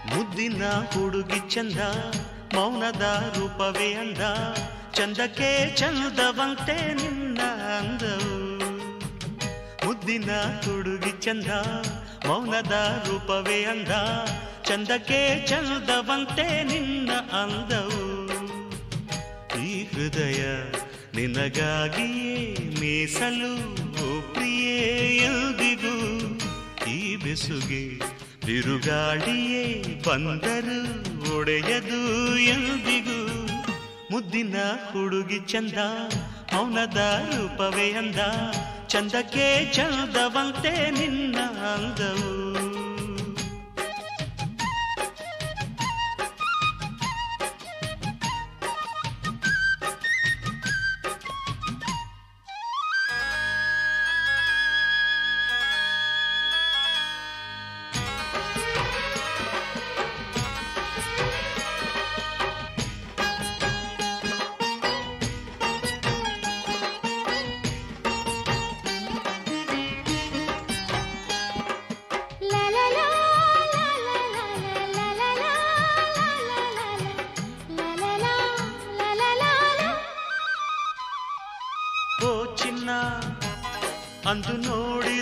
ಮುದ್ದಿನ ಹುಡುಗಿ ಚಂದ ಮೌನದ ರೂಪವೇ ಅಂದ ಚಂದಕ್ಕೆ ಚಂದವಂತೆ ನಿನ್ನ ಅಂದವು ಮುದ್ದಿನ ಹುಡುಗಿ ಚಂದ ಮೌನದ ರೂಪವೇ ಅಂದ ಚಂದಕ್ಕೆ ಚಂದವಂತೆ ನಿನ್ನ ಅಂದವು ಈ ಹೃದಯ ನಿನಗಾಗಿಯೇ ಮೀಸಲು ಓ ಪ್ರಿಯೇ ಎಂದಿಗೂ ಈ ಬೆಸುಗೆ ಬಿರುಗಾಳಿಯೇ ಬಂದರು ಒಡೆಯದು ಎಂದಿಗೂ ಮುದ್ದಿನ ಹುಡುಗಿ ಚಂದ ಮೌನದ ರೂಪವೇ ಅಂದ ಚಂದಕ್ಕೆ ಚಂದವಂತೆ ನಿನ್ನ ಅಂದವು ಓ ಚಿನ್ನ ಅಂದು ನೋಡಿ